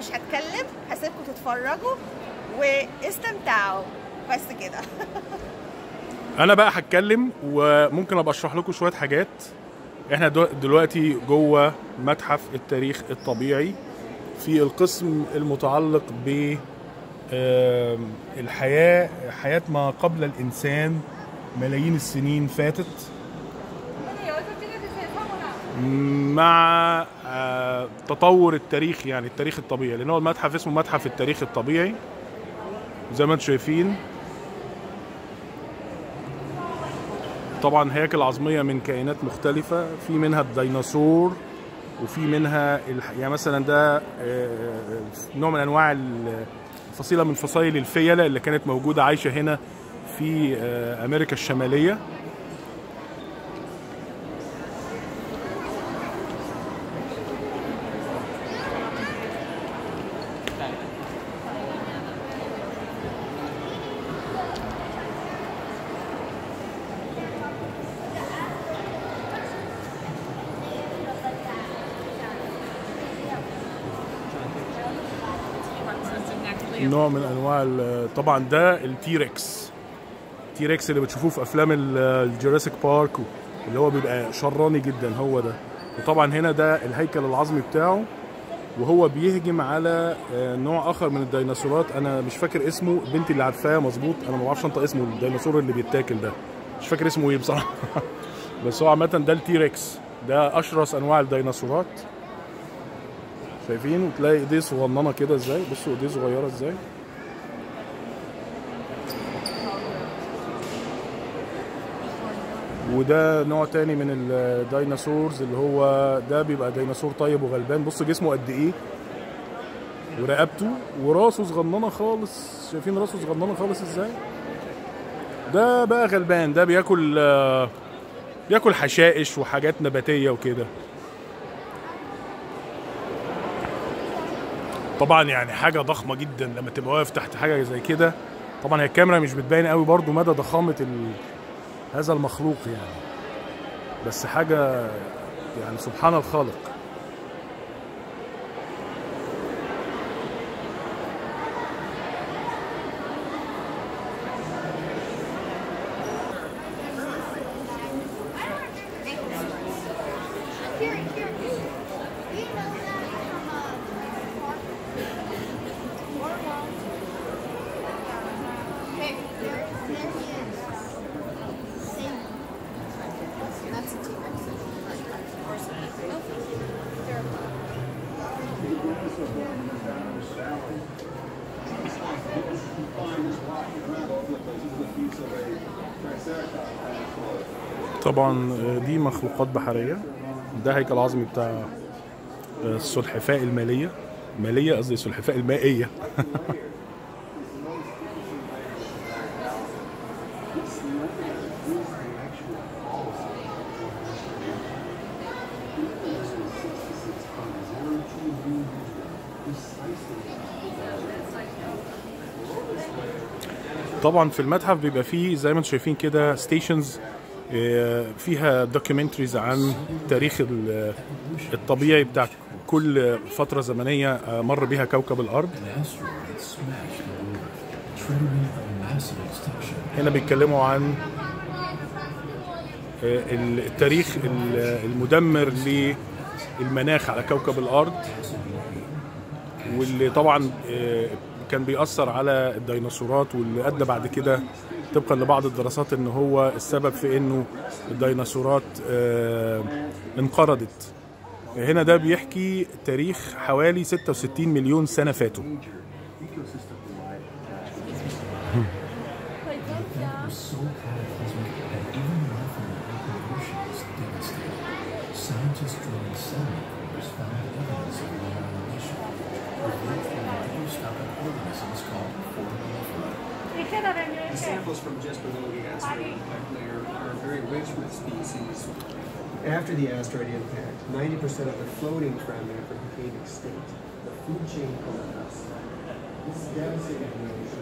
مش هتكلم هسيبكم تتفرجوا واستمتعوا بس كده انا بقى هتكلم وممكن ابقى اشرح لكم شويه حاجات احنا دو- دلوقتي جوه متحف التاريخ الطبيعي في القسم المتعلق ب آم، الحياه حياه ما قبل الانسان ملايين السنين فاتت مع آه، تطور التاريخ يعني التاريخ الطبيعي لان هو المتحف اسمه متحف التاريخ الطبيعي زي ما انتم شايفين طبعا هياكل عظميه من كائنات مختلفه في منها الديناصور وفي منها الح... يعني مثلا ده آه، نوع من انواع ال- فصيله من فصائل الفيله اللي كانت موجوده عايشه هنا في آه، امريكا الشماليه نوع من انواع ال- طبعا ده التيركس تيركس اللي بتشوفوه في افلام ال- الجوراسيك بارك اللي هو بيبقى شراني جدا هو ده وطبعا هنا ده الهيكل العظمي بتاعه وهو بيهجم على آه، نوع اخر من الديناصورات انا مش فاكر اسمه بنتي اللي عارفاه مظبوط انا ما بعرفش انطق اسمه الديناصور اللي بيتاكل ده مش فاكر اسمه ايه بصراحه بس هو عامه ده التيركس ده اشرس انواع الديناصورات شايفين وتلاقي ايديه صغننه كده ازاي بصوا ايديه صغيره ازاي وده نوع تاني من الديناصورز اللي هو ده بيبقى ديناصور طيب وغلبان بص جسمه قد ايه ورقبته وراسه صغننه خالص شايفين راسه صغننه خالص ازاي ده بقى غلبان ده بياكل آه، بياكل حشائش وحاجات نباتيه وكده طبعا يعني حاجه ضخمه جدا لما تبقى واقف تحت حاجه زي كده طبعا هي الكاميرا مش بتبين قوي برضو مدى ضخامه ال... هذا المخلوق يعني بس حاجه يعني سبحان الخالق طبعا دي مخلوقات بحريه ده هيكل عظمي بتاع السلحفاء الماليه ماليه قصدي السلحفاء المائيه طبعا في المتحف بيبقى فيه زي ما انتم شايفين كده ستيشنز فيها دوكيومنتريز عن تاريخ ال- الطبيعي بتاع كل فترة زمنية آه، مر بها كوكب الأرض An asteroid smashed the water, triggering a massive extinction. هنا بيتكلموا عن آه، التاريخ ال- المدمر للمناخ على كوكب الأرض واللي طبعا آه، كان بيأثر على الديناصورات واللي أدى بعد كده طبقا لبعض الدراسات ان هو السبب في انه الديناصورات آه، انقرضت هنا ده بيحكي تاريخ حوالي 66 مليون سنة فاتوا was so cataclysmic that even life in the open ocean was devastated. Scientists drawing satellite cores found evidence of the annihilation, revealed from microscopic organisms called foraminifera. The samples from just below the asteroid impact layer are very rich with species. After the asteroid impact, 90% of the floating foraminifer became extinct. The food chain collapsed. This devastating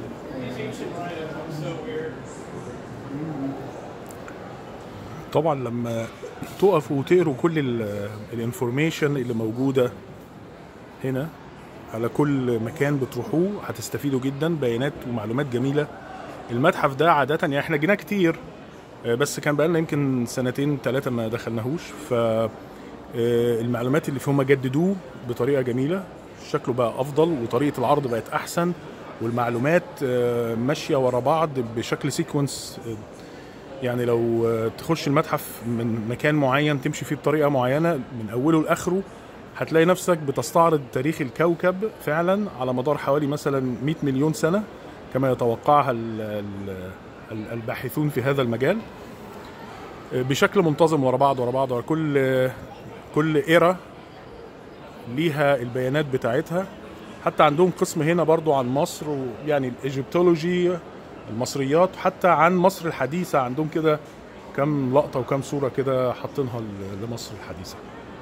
طبعا لما تقفوا وتقروا كل الانفورميشن اللي موجوده هنا على كل مكان بتروحوه هتستفيدوا جدا بيانات ومعلومات جميله المتحف ده عاده يعني احنا جينا كتير آه، بس كان بقالنا يمكن سنتين ثلاثه ما دخلناهوش ف آه، المعلومات اللي فيه هم جددوه بطريقه جميله شكله بقى افضل وطريقه العرض بقت احسن والمعلومات آه، ماشيه ورا بعض بشكل سيكونس يعني لو آه، تخش المتحف من مكان معين تمشي فيه بطريقه معينه من اوله لاخره هتلاقي نفسك بتستعرض تاريخ الكوكب فعلا على مدار حوالي مثلا 100 مليون سنه كما يتوقعها ال- ال- ال- الباحثون في هذا المجال آه، بشكل منتظم ورا بعض ورا بعض ورا كل آه، كل ايرا ليها البيانات بتاعتها حتى عندهم قسم هنا برضو عن مصر ويعني الايجيبتولوجي المصريات حتى عن مصر الحديثة عندهم كده كم لقطة وكم صورة كده حاطينها ل- لمصر الحديثة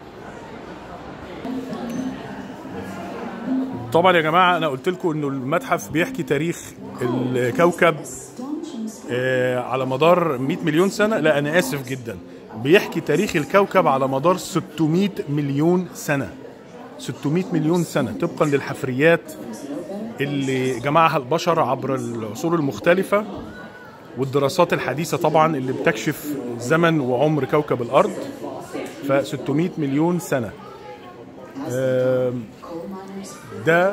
طبعا يا جماعة أنا قلت لكم إنه المتحف بيحكي تاريخ الكوكب آه، على مدار 100 مليون سنة لا أنا آسف جدا بيحكي تاريخ الكوكب على مدار 600 مليون سنة 600 مليون سنة طبقا للحفريات اللي جمعها البشر عبر العصور المختلفة والدراسات الحديثة طبعا اللي بتكشف زمن وعمر كوكب الأرض ف 600 مليون سنة آم، ده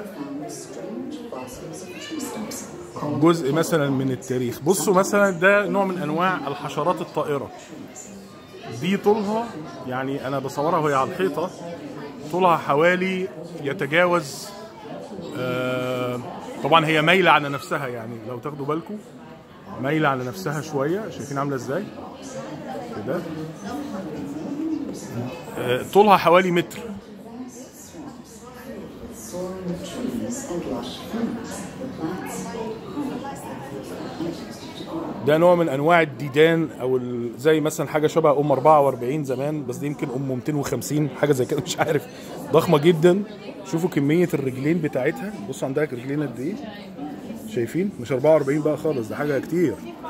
جزء مثلا من التاريخ بصوا مثلا ده نوع من انواع الحشرات الطائره دي طولها يعني انا بصورها وهي على الحيطه طولها حوالي يتجاوز آه، طبعا هي مايله على نفسها يعني لو تاخدوا بالكم مايله على نفسها شويه شايفين عامله ازاي كده آه، طولها حوالي متر ده نوع من انواع الديدان او ال- زي مثلا حاجه شبه ام 44 زمان بس دي يمكن ام 250 حاجه زي كده مش عارف ضخمه جدا شوفوا كميه الرجلين بتاعتها بصوا عندها رجلين قد ايه شايفين مش 44 بقى خالص ده حاجه كتير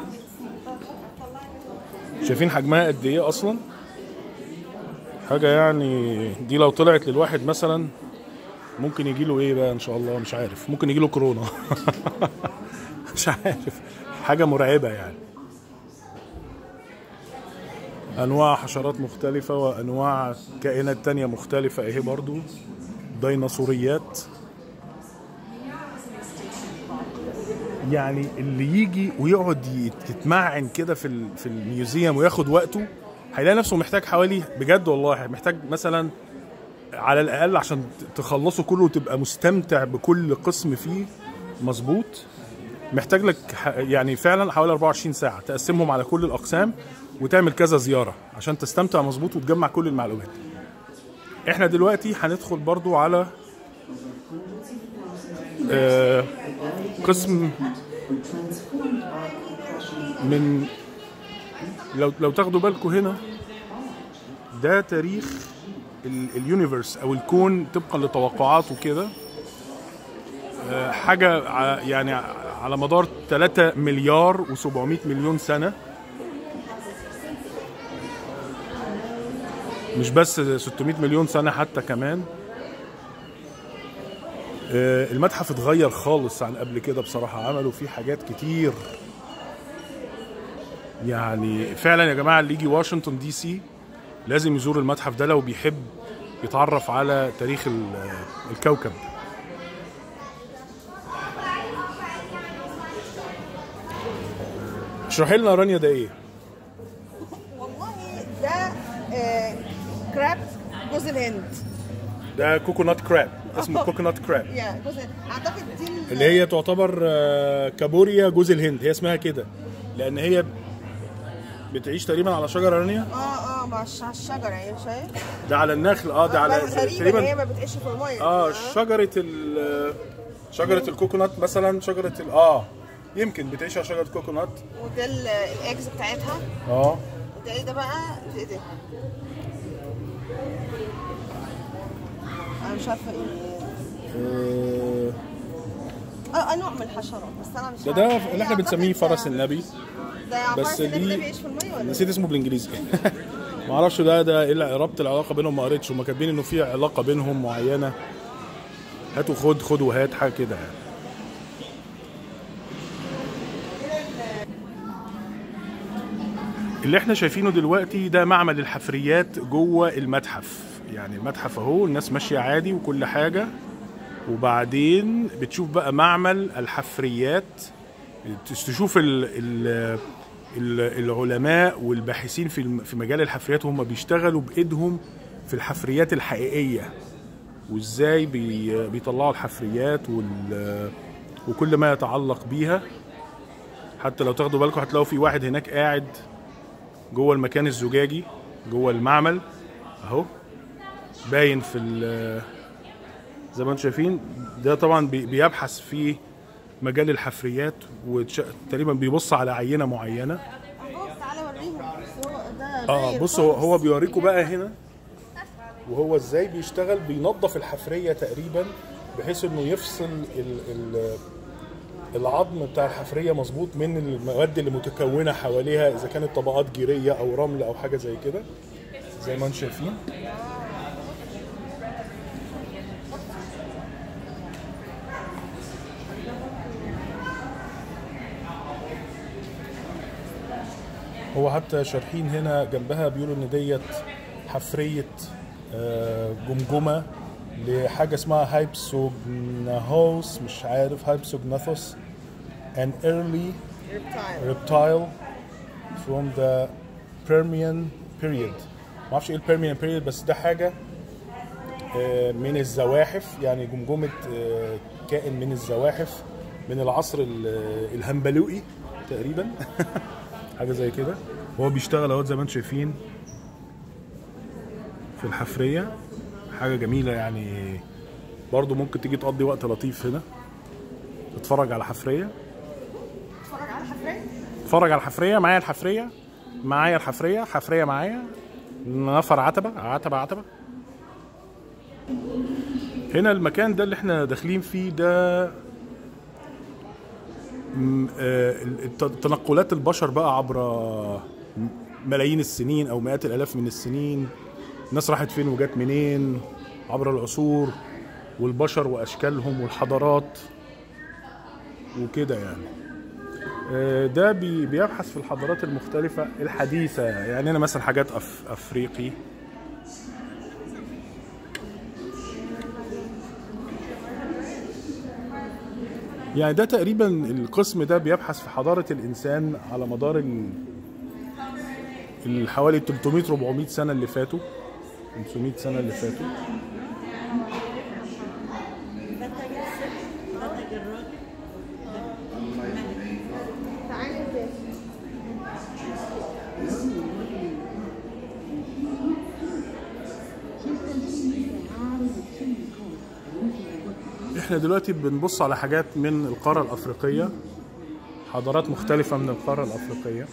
شايفين حجمها قد ايه اصلا حاجه يعني دي لو طلعت للواحد مثلا ممكن يجي له ايه بقى ان شاء الله مش عارف ممكن يجي له كورونا مش عارف حاجه مرعبه يعني انواع حشرات مختلفه وانواع كائنات تانية مختلفه اهي برضو ديناصوريات يعني اللي يجي ويقعد يت- يتمعن كده في ال- في الميوزيوم وياخد وقته هيلاقي نفسه محتاج حوالي بجد والله محتاج مثلا على الاقل عشان ت- تخلصه كله وتبقى مستمتع بكل قسم فيه مظبوط محتاج لك ح- يعني فعلا حوالي 24 ساعه تقسمهم على كل الاقسام وتعمل كذا زياره عشان تستمتع مظبوط وتجمع كل المعلومات احنا دلوقتي هندخل برضو على آه، قسم من لو لو تاخدوا بالكم هنا ده تاريخ ال- اليونيفرس او الكون طبقا لتوقعاته كده آه، حاجه ع- يعني على مدار 3 مليار و700 مليون سنه مش بس 600 مليون سنه حتى كمان آه، المتحف اتغير خالص عن قبل كده بصراحه عملوا فيه حاجات كتير يعني فعلا يا جماعه اللي يجي واشنطن دي سي لازم يزور المتحف ده لو بيحب يتعرف على تاريخ ال- الكوكب اشرحي لنا رانيا ده ايه والله ده آه، كراب جوز الهند ده كوكونات كراب اسمه كوكونات كراب يا جوز الهند. اعتقد دي ال- اللي هي تعتبر آه، كابوريا جوز الهند هي اسمها كده لان هي بتعيش تقريبا على شجره رانيا اه اه مع الش- على الشجره يعني شايف ده على النخل اه ده على غريبه ان هي تقريبا ما بتعيش في الميه اه شجره ال شجره الكوكونات مثلا شجره ال اه يمكن بتعيش على شجره كوكونات وده ال- الاكس بتاعتها اه ده ايه ده بقى ده ايه ده انا مش عارفه ايه آه، اه آه، نوع من الحشرات بس انا مش ده ده عارفة. اللي احنا هي بنسميه أعتقد- فرس النبي ده بس فرس النبي دي- ده بيعيش في الميه ولا نسيت اسمه بالانجليزي ما اعرفش ده ده ايه الع- ربط العلاقه بينهم ما قريتش هما كاتبين انه في علاقه بينهم معينه هات وخد خد وهات حاجه كده يعني اللي احنا شايفينه دلوقتي ده معمل الحفريات جوه المتحف يعني المتحف اهو الناس ماشيه عادي وكل حاجه وبعدين بتشوف بقى معمل الحفريات تشوف ال ال ال- العلماء والباحثين في الم- في مجال الحفريات هم بيشتغلوا بايدهم في الحفريات الحقيقيه وازاي بي بيطلعوا الحفريات وال وكل ما يتعلق بيها حتى لو تاخدوا بالكم هتلاقوا في واحد هناك قاعد جوه المكان الزجاجي جوه المعمل اهو باين في ال- زي ما انتم شايفين ده طبعا بي- بيبحث في مجال الحفريات وتقريبا بيبص على عينه معينه اهو تعالى وريهم بس هو ده اه باين بص هو خالص. هو بيوريكم بقى هنا وهو ازاي بيشتغل بينظف الحفريه تقريبا بحيث انه يفصل ال ال العظم بتاع الحفريه مظبوط من المواد اللي متكونه حواليها اذا كانت طبقات جيريه او رمل او حاجه زي كده زي ما انتم شايفين هو حتى شارحين هنا جنبها بيقولوا ان ديت حفريه آه، جمجمه لحاجه اسمها هايبسوجناهوس مش عارف هايبسوجناثوس an early Reptile. reptile from the Permian period ما اعرفش ايه البيرميان period بس ده حاجه آه، من الزواحف يعني جمجمه آه، كائن من الزواحف من العصر ال- الهمبلوئي تقريبا حاجه زي كده هو بيشتغل اهوت زي ما انتم شايفين في الحفريه حاجه جميله يعني برضو ممكن تيجي تقضي وقت لطيف هنا تتفرج على حفريه اتفرج على حفرية اتفرج على الحفريه معايا الحفريه معايا الحفريه حفريه معايا نفر عتبه عتبه عتبه هنا المكان ده اللي احنا داخلين فيه ده م- آه، الت- تنقلات البشر بقى عبر ملايين السنين او مئات الالاف من السنين الناس راحت فين وجت منين عبر العصور والبشر واشكالهم والحضارات وكده يعني آه، ده بي- بيبحث في الحضارات المختلفة الحديثة يعني أنا مثلا حاجات أف أفريقي يعني ده تقريبا القسم ده بيبحث في حضارة الإنسان على مدار ال الحوالي 300 400 سنة اللي فاتوا 500 سنة اللي فاتوا تعالى كده. احنا دلوقتي بنبص على حاجات من القارة الأفريقية حضارات مختلفة من القارة الأفريقية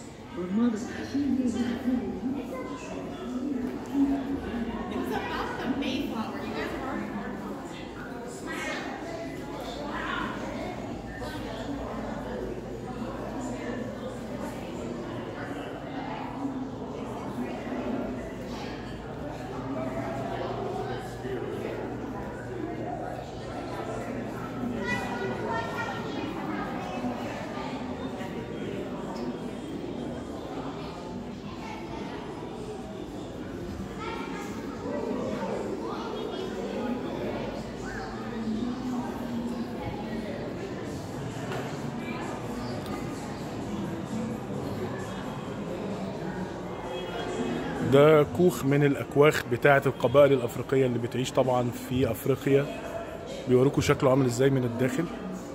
ده كوخ من الأكواخ بتاعة القبائل الأفريقية اللي بتعيش طبعا في أفريقيا بيوروكوا شكله عامل ازاي من الداخل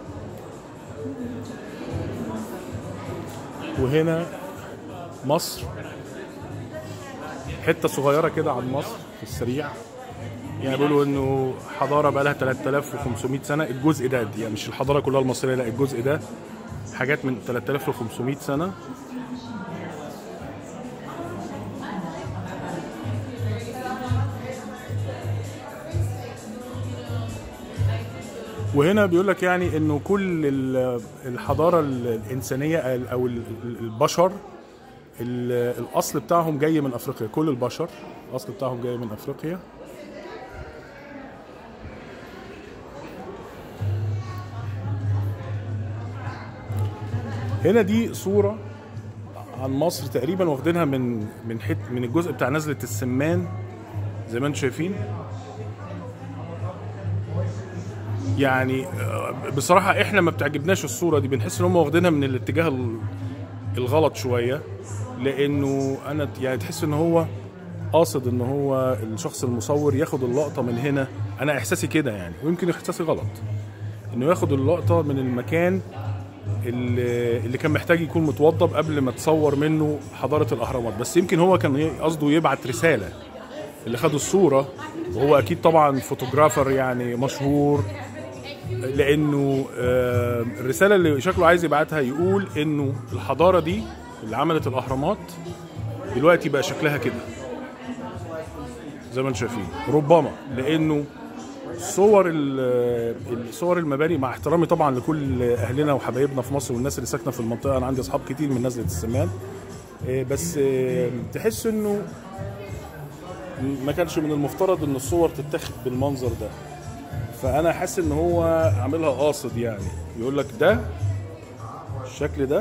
وهنا مصر حتة صغيرة كده عن مصر في السريع يعني بيقولوا انه حضارة بقى لها 3500 سنة الجزء ده يعني مش الحضارة كلها المصرية لا الجزء ده حاجات من 3500 سنة وهنا بيقول لك يعني انه كل ال- الحضاره ال- الانسانيه ال- او ال- ال- البشر ال- الاصل بتاعهم جاي من افريقيا كل البشر الاصل بتاعهم جاي من افريقيا هنا دي صورة عن مصر تقريبا واخدينها من من حت من الجزء بتاع نزلة السمان زي ما انتم شايفين يعني آه، بصراحة احنا ما بتعجبناش الصورة دي بنحس ان هم واخدينها من الاتجاه ال- الغلط شوية لانه انا يعني تحس ان هو قاصد ان هو الشخص المصور ياخد اللقطة من هنا انا احساسي كده يعني ويمكن احساسي غلط انه ياخد اللقطة من المكان اللي, اللي كان محتاج يكون متوضب قبل ما تصور منه حضارة الأهرامات بس يمكن هو كان قصده يبعت رسالة اللي خد الصورة وهو أكيد طبعا فوتوغرافر يعني مشهور لأنه آه، الرسالة اللي شكله عايز يبعتها يقول إنه الحضارة دي اللي عملت الأهرامات دلوقتي بقى شكلها كده زي ما انتم شايفين ربما لأنه صور ال- الصور المباني مع احترامي طبعا لكل اهلنا وحبايبنا في مصر والناس اللي ساكنه في المنطقه انا عندي اصحاب كتير من نزله السمان إيه، بس إيه، تحس انه ما كانش من المفترض ان الصور تتاخد بالمنظر ده فانا حاسس ان هو عاملها قاصد يعني يقول لك ده الشكل ده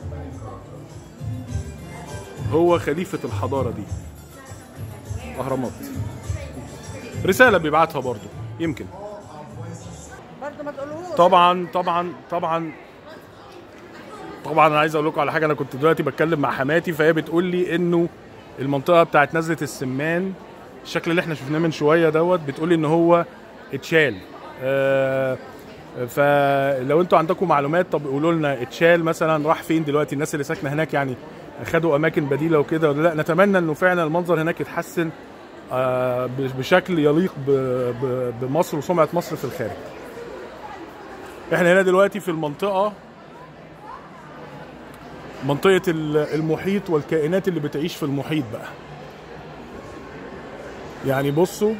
هو خليفه الحضاره دي اهرامات رساله بيبعتها برضو يمكن برضه ما تقولهوش طبعا طبعا طبعا طبعا انا عايز اقول لكم على حاجه انا كنت دلوقتي بتكلم مع حماتي فهي بتقول لي انه المنطقه بتاعت نزله السمان الشكل اللي احنا شفناه من شويه دوت بتقول لي ان هو اتشال آه فلو انتوا عندكم معلومات طب قولوا لنا اتشال مثلا راح فين دلوقتي الناس اللي ساكنه هناك يعني خدوا اماكن بديله وكده ولا لا نتمنى انه فعلا المنظر هناك يتحسن آه بشكل يليق ب- ب- بمصر وسمعه مصر في الخارج احنا هنا دلوقتي في المنطقة منطقة ال- المحيط والكائنات اللي بتعيش في المحيط بقى يعني بصوا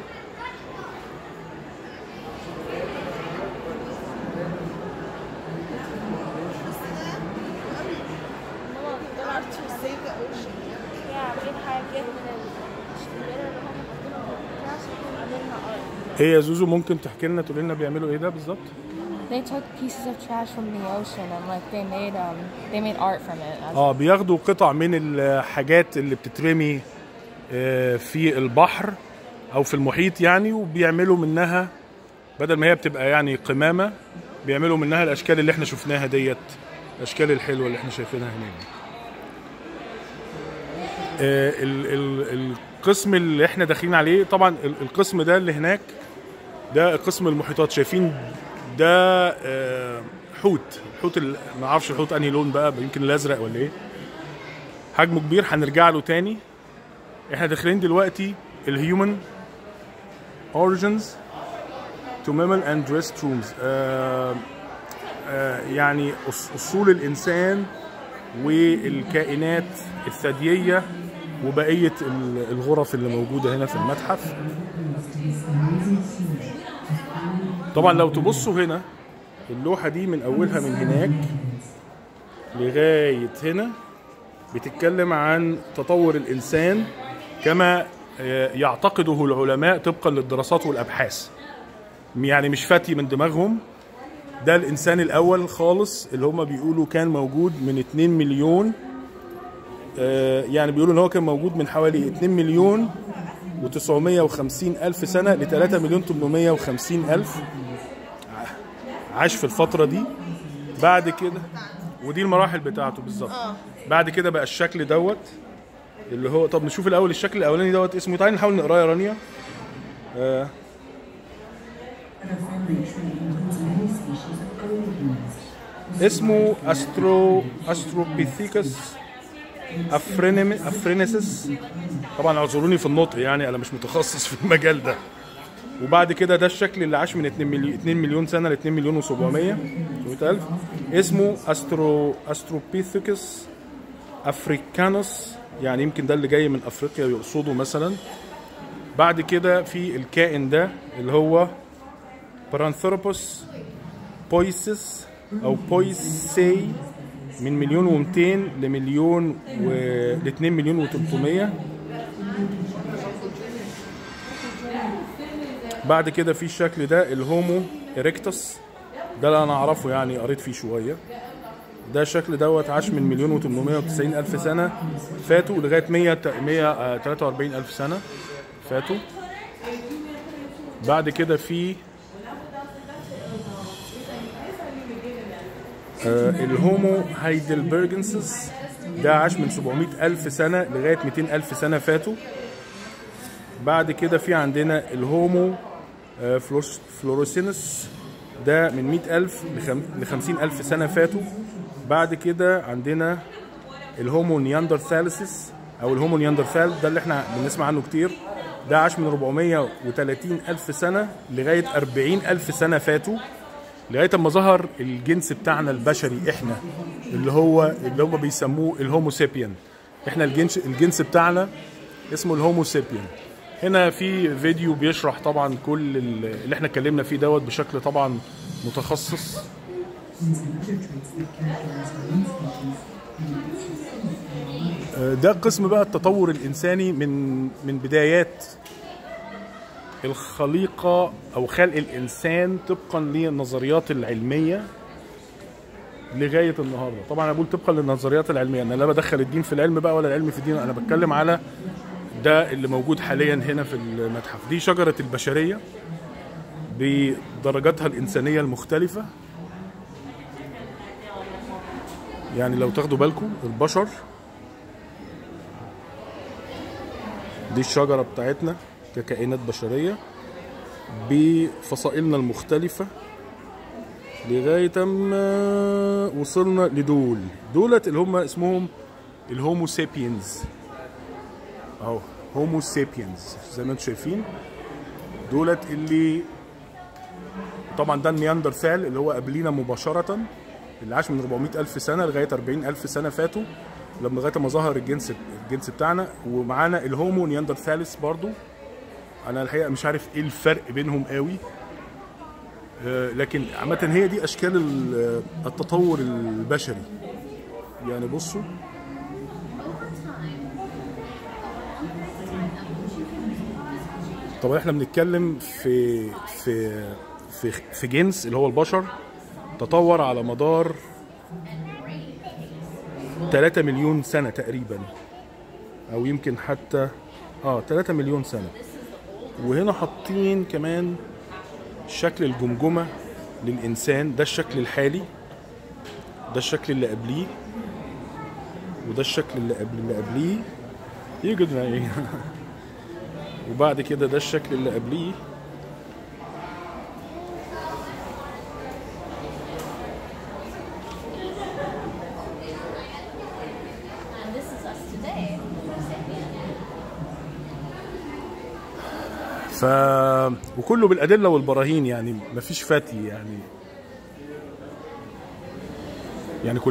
ماما طلعت في السيف اوشن Yeah, we had given them الشجرة اللي هم حاطينها في البتاع عشان عاملينها ارض. ايه يا زوزو ممكن تحكي لنا تقول لنا بيعملوا ايه ده بالظبط They took pieces of trash from the ocean and like they made um they made art from it. As اه بياخدوا قطع من الحاجات اللي بتترمي آه، في البحر او في المحيط يعني وبيعملوا منها بدل ما هي بتبقى يعني قمامة بيعملوا منها الاشكال اللي احنا شفناها ديت الاشكال الحلوة اللي احنا شايفينها هناك آه، ال- ال- القسم اللي احنا داخلين عليه طبعا ال- القسم ده اللي هناك ده قسم المحيطات شايفين ده آه، حوت حوت ال- ما اعرفش الحوت انهي لون بقى يمكن الازرق ولا ايه حجمه كبير هنرجع له تاني احنا داخلين دلوقتي الهيومن اوريجنز تو ميمل اند ريست رومز يعني أص- اصول الانسان والكائنات الثدييه وبقيه ال- الغرف اللي موجوده هنا في المتحف طبعا لو تبصوا هنا اللوحه دي من اولها من هناك لغايه هنا بتتكلم عن تطور الانسان كما آه، يعتقده العلماء طبقا للدراسات والابحاث يعني مش فاتي من دماغهم ده الانسان الاول خالص اللي هم بيقولوا كان موجود من 2 مليون آه، يعني بيقولوا ان هو كان موجود من حوالي 2 مليون و950 الف سنه ل 3 مليون 850 الف عاش في الفتره دي بعد كده ودي المراحل بتاعته بالظبط بعد كده بقى الشكل دوت اللي هو طب نشوف الاول الشكل الاولاني دوت اسمه تعالي نحاول نقراه يا رانيا آه اسمه استرو استروبيثيكس افرينم افرينيسيس طبعا اعذروني في النطق يعني انا مش متخصص في المجال ده وبعد كده ده الشكل اللي عاش من 2 مليون 2 مليون سنه ل 2 مليون و700 الف اسمه استرو استروبيثيكس افريكانوس يعني يمكن ده اللي جاي من افريقيا يقصدوا مثلا بعد كده في الكائن ده اللي هو بارانثروبوس بويسس او بويسي من مليون و200 لمليون و ل 2 مليون و300 بعد كده في الشكل ده الهومو اريكتوس ده اللي انا اعرفه يعني قريت فيه شويه ده الشكل دوت عاش من مليون و 890 الف سنه فاتوا لغايه 100 143 الف سنه فاتوا بعد كده في آه الهومو هايدلبرجنسس ده عاش من 700 ألف سنة لغاية 200 ألف سنة فاتوا بعد كده في عندنا الهومو آه، فلوس فلوروسينس ده من 100 ألف ل 50 ألف سنة فاتوا بعد كده عندنا الهومو نياندرثاليسيس أو الهومو نياندرثال ده اللي احنا بنسمع عنه كتير ده عاش من 430 ألف سنة لغاية 40 ألف سنة فاتوا لغايه اما ظهر الجنس بتاعنا البشري احنا اللي هو اللي هم بيسموه الهومو سيبيان احنا الجنس الجنس بتاعنا اسمه الهومو سيبيان هنا في فيديو بيشرح طبعا كل ال- اللي احنا اتكلمنا فيه دوت بشكل طبعا متخصص آه، ده قسم بقى التطور الانساني من من بدايات الخليقة أو خلق الإنسان طبقا للنظريات العلمية لغاية النهاردة طبعا أنا بقول طبقا للنظريات العلمية أنا لا بدخل الدين في العلم بقى ولا العلم في الدين أنا بتكلم على ده اللي موجود حاليا هنا في المتحف دي شجرة البشرية بدرجاتها الإنسانية المختلفة يعني لو تاخدوا بالكم البشر دي الشجرة بتاعتنا ككائنات بشرية بفصائلنا المختلفة لغاية ما وصلنا لدول دولت اللي هم اسمهم الهومو سيبينز اهو هومو سيبينز زي ما انتم شايفين دولت اللي طبعا ده النياندرثال اللي هو قبلينا مباشرة اللي عاش من 400 ألف سنة لغاية 40 ألف سنة فاتوا لما لغاية ما ظهر الجنس الجنس بتاعنا ومعانا الهومو نياندرثاليس برضو انا الحقيقه مش عارف ايه الفرق بينهم قوي آه، لكن عامه هي دي اشكال ال- التطور البشري يعني بصوا طبعا احنا بنتكلم في في في في جنس اللي هو البشر تطور على مدار 3 مليون سنه تقريبا او يمكن حتى اه 3 مليون سنه وهنا حاطين كمان شكل الجمجمة للإنسان ده الشكل الحالي ده الشكل اللي قبليه وده الشكل اللي قبل اللي قبليه يوجد معي وبعد كده ده الشكل اللي قبليه And this is us today. ف وكله بالأدلة والبراهين يعني مفيش فتي يعني يعني كل